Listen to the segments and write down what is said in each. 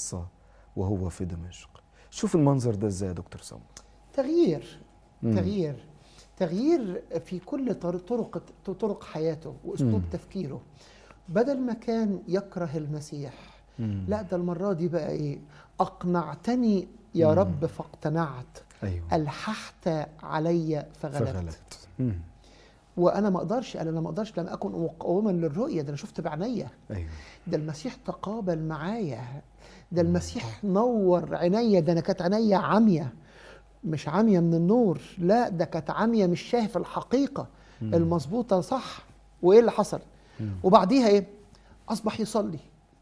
خاصة وهو في دمشق شوف المنظر ده ازاي يا دكتور سامر تغيير مم. تغيير تغيير في كل طر- طرق طرق حياته واسلوب مم. تفكيره بدل ما كان يكره المسيح مم. لا ده المره دي بقى ايه اقنعتني يا مم. رب فاقتنعت ايوه الححت علي فغلبت, فغلبت مم. وانا ما اقدرش انا ما اقدرش لم اكن مقاوما للرؤيه ده انا شفت بعينيا ايوه ده المسيح تقابل معايا ده المسيح نور عينيا ده انا كانت عينيا عمية مش عمية من النور لا ده كانت عمية مش شايف الحقيقة مم. المظبوطة صح وايه اللي حصل مم. وبعديها ايه اصبح يصلي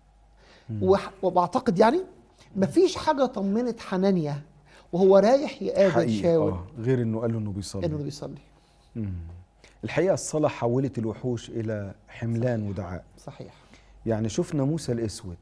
مم. وح- وبعتقد يعني مفيش حاجة طمنت حنانيا وهو رايح يقابل حقيقي شاول آه. غير انه قال له انه بيصلي انه بيصلي مم. الحقيقة الصلاة حولت الوحوش إلى حملان ودعاء صحيح يعني شفنا موسى الأسود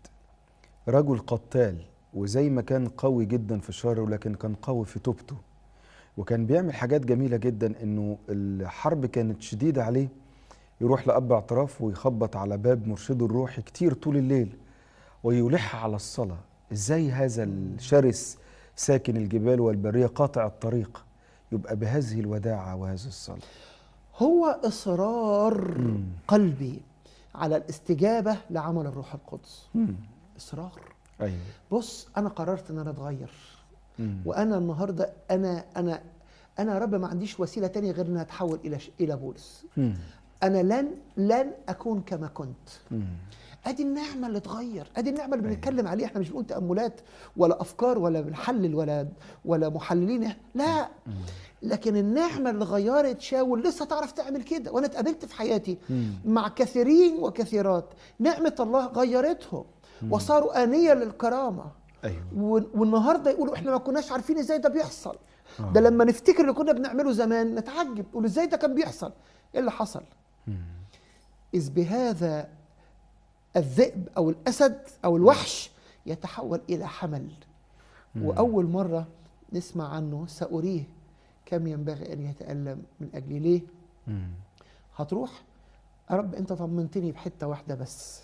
رجل قتال وزي ما كان قوي جدا في الشر ولكن كان قوي في توبته وكان بيعمل حاجات جميلة جدا انه الحرب كانت شديدة عليه يروح لأب اعتراف ويخبط على باب مرشده الروحي كتير طول الليل ويلح على الصلاة ازاي هذا الشرس ساكن الجبال والبرية قاطع الطريق يبقى بهذه الوداعة وهذه الصلاة هو اصرار مم. قلبي على الاستجابة لعمل الروح القدس مم. اصرار ايوه بص انا قررت ان انا اتغير مم. وانا النهارده انا انا انا يا رب ما عنديش وسيله تانية غير انها اتحول الى ش- الى بولس مم. انا لن لن اكون كما كنت مم. ادي النعمه اللي اتغير ادي النعمه اللي بنتكلم عليها احنا مش بنقول تاملات ولا افكار ولا بنحلل ولا ولا محللين لا لكن النعمه اللي غيرت شاول لسه تعرف تعمل كده وانا اتقابلت في حياتي مم. مع كثيرين وكثيرات نعمه الله غيرتهم وصاروا انيه للكرامه ايوه و- والنهارده يقولوا احنا ما كناش عارفين ازاي ده بيحصل آه. ده لما نفتكر اللي كنا بنعمله زمان نتعجب نقول ازاي ده كان بيحصل ايه اللي حصل مم. اذ بهذا الذئب او الاسد او الوحش يتحول الى حمل واول مره نسمع عنه ساريه كم ينبغي ان يتالم من اجلي ليه مم. هتروح يا رب انت طمنتني بحته واحده بس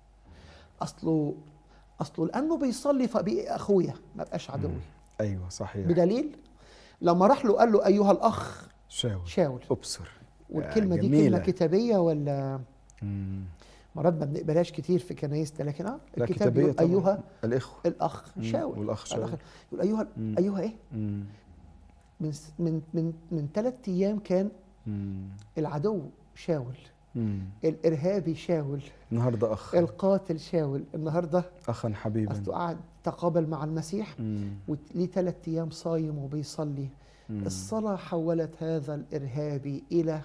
اصله اصله لانه بيصلي فبقي اخويا ما بقاش عدوي ايوه صحيح بدليل لما راح له قال له ايها الاخ شاول شاول ابصر والكلمه دي جميلة. كلمه كتابيه ولا مم. مرات ما بنقبلهاش كتير في كنايسنا لكن اه لا الكتاب كتابية يقول طبعا ايها الاخوه الاخ مم. شاول والاخ شاول الأخ- يقول ايها مم. ايها ايه مم. من س- من من من ثلاث ايام كان مم. العدو شاول مم. الارهابي شاول النهارده اخ القاتل شاول النهارده اخا حبيبا اصله قعد تقابل مع المسيح مم. وليه ثلاث ايام صايم وبيصلي مم. الصلاه حولت هذا الارهابي الى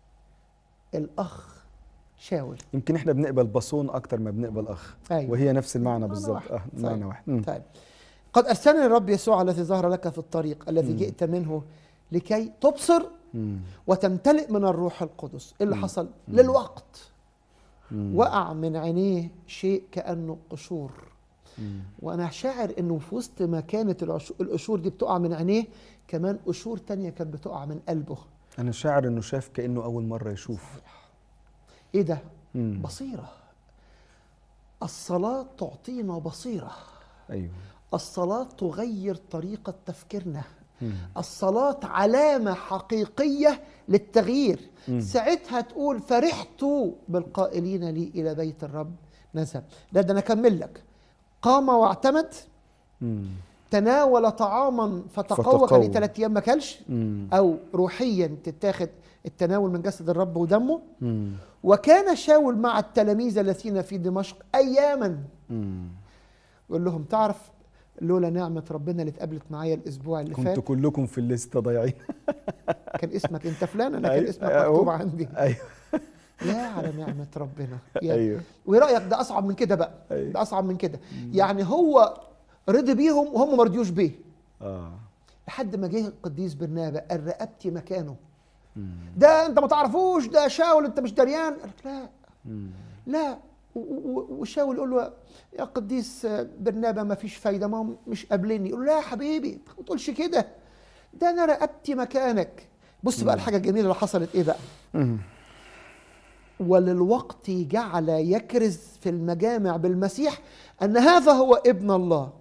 الاخ شاول يمكن احنا بنقبل بصون اكتر ما بنقبل اخ أيوة. وهي نفس المعنى معنى بالظبط واحد. اه طيب. معنى واحد مم. طيب قد ارسلني الرب يسوع الذي ظهر لك في الطريق الذي مم. جئت منه لكي تبصر مم. وتمتلئ من الروح القدس إيه اللي مم. حصل مم. للوقت مم. وقع من عينيه شيء كانه قشور مم. وانا شاعر انه في وسط ما كانت العش- القشور دي بتقع من عينيه كمان قشور تانية كانت بتقع من قلبه انا شاعر انه شاف كانه اول مره يشوف ايه ده مم. بصيره الصلاه تعطينا بصيره ايوه الصلاه تغير طريقه تفكيرنا مم. الصلاة علامة حقيقية للتغيير مم. ساعتها تقول فرحت بالقائلين لي إلى بيت الرب نذهب لا ده أنا أكمل لك قام واعتمد مم. تناول طعاما فتقوى فتقوى. كان ليه ثلاث أيام ما كلش مم. أو روحيا تتاخد التناول من جسد الرب ودمه مم. وكان شاول مع التلاميذ الذين في دمشق أياما مم. يقول لهم تعرف لولا نعمة ربنا اللي اتقابلت معايا الأسبوع اللي فات كنتوا كلكم في الليسته ضايعين كان اسمك انت فلان انا كان أيوة. اسمك أهو. مكتوب عندي ايوه يا على نعمه ربنا يا ايوه وايه رايك ده اصعب من كده بقى أيوة. ده اصعب من كده يعني هو رضي بيهم وهم ما رضيوش بيه اه لحد ما جه القديس برنابا قال رقبتي مكانه مم. ده انت ما تعرفوش ده شاول انت مش دريان قال لك لا مم. لا و- و- وشاول يقول له يا قديس برنابا ما فيش فايده ما هم مش قابليني يقول له لا يا حبيبي ما تقولش كده ده انا رقبتي مكانك بص بقى الحاجه الجميله اللي حصلت ايه بقى مم. وللوقت جعل يكرز في المجامع بالمسيح ان هذا هو ابن الله